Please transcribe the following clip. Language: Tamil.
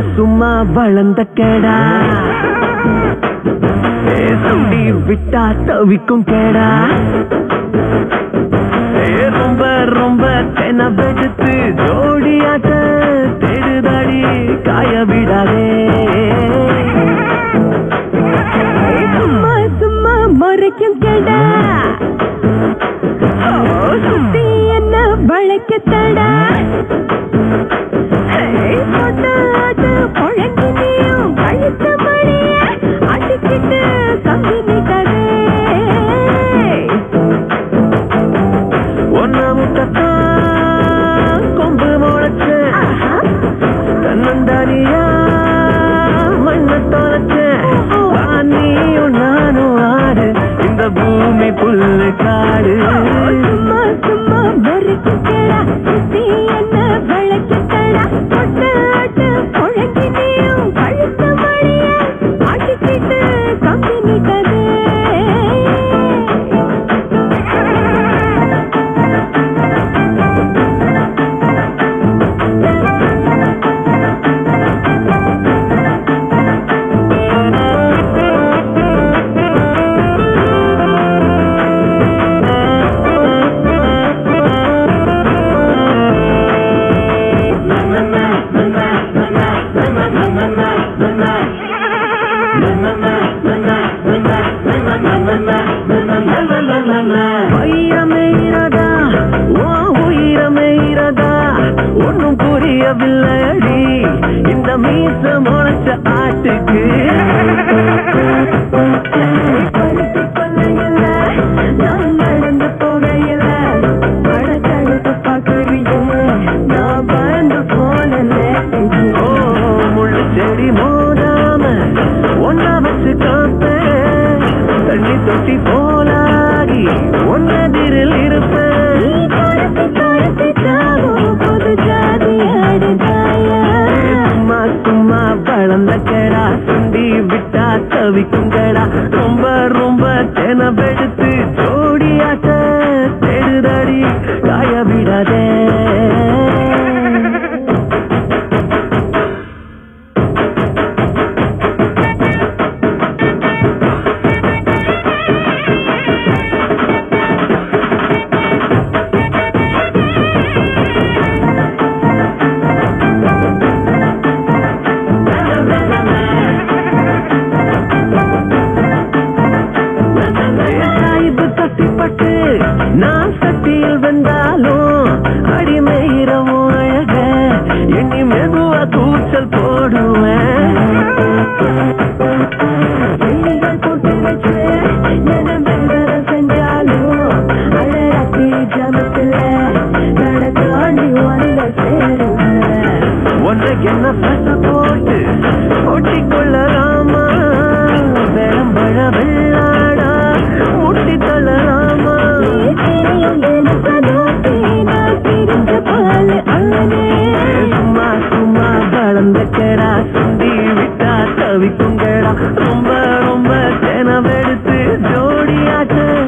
சும்மா வளர்ந்த கேடா ஏ, சுண்டி விட்டா தவிக்கும் கேடா ஏ, ரொம்ப ரொம்ப தெனவெடுத்து ஜோடியாட்ட தேடுதாடி காய விடாதே சும்மா சும்மா முறைக்கும் கேடா ஓ, சுத்தி என்ன வளைக்கத்தடா பொழங்கினியும் கழுத்த மணிய அடிக்கிட்டு கம்பி நீட்டதே ஒன்ன முட்டத்தான் கொம்பு முளைச்சு தன்னந்தானியா மண்ண தொலைச்சேன் நீயும் நானும் ஆடு இந்த பூமி புல்லு காடு சும்மா சும்மா முறைக்கும் கேடா சுத்தி என்ன வளைக்கத்தடா பொட்டு ஆட்டு பொழங்கினியும் கழுத்த மணிய அடிக்கிட்டு கம்பி நீட்டதே வைரமே இரதா ஓ உயிரமே இரதா ஒன்னும் புரியவில்லை அடி இந்த மீச முளைச்ச ஆட்டுக்கு பருத்தி கொல்லையில நான் நடந்து போகையில மழக்கழுத்து பார்க்கறியே நான் பயந்து போனே ஓ முள்ளு செடி மோதாம ஒன்ன வச்சு காப்பேன் தண்ணி தொட்டி போலாகி ஒன்னதிரில் இருப்பேன் புது ஜாதி ஆடுதாயா சும்மா சும்மா வளர்ந்த கேடா சுண்டி விட்டா தவிக்கும் கேடா ரொம்ப ரொம்ப தெனவெடுத்து ஜோடியாட்ட தேடுதடி காய விடாதே சாய்வு தட்டிப்பட்டு நான் சட்டியில் வெந்தாலும் அடிமையிறவும் அழக எண்ணி மெதுவா கூச்சல் போடுவேன் கிளிகள் போட்டு வச்சு என வெல்வர செஞ்சாலும் அழகி ஜமத்துல நடக்காண்டி ஒன்ன சேருவேன் உன்னை என்ன பச போட்டு ஒட்டிக்கொள்ளலாமா வெளம்பழ வெள்ளாடா முட்டி தள்ளலாமா தெரியும் எனக்கு நோக்கி நான் பிரிஞ்ச பால் அவனே சும்மா சும்மா வளர்ந்த கேடா சுண்டி விட்டா தவிக்கும் கேடா ரொம்ப ரொம்ப தெனவெடுத்து ஜோடியாட்ட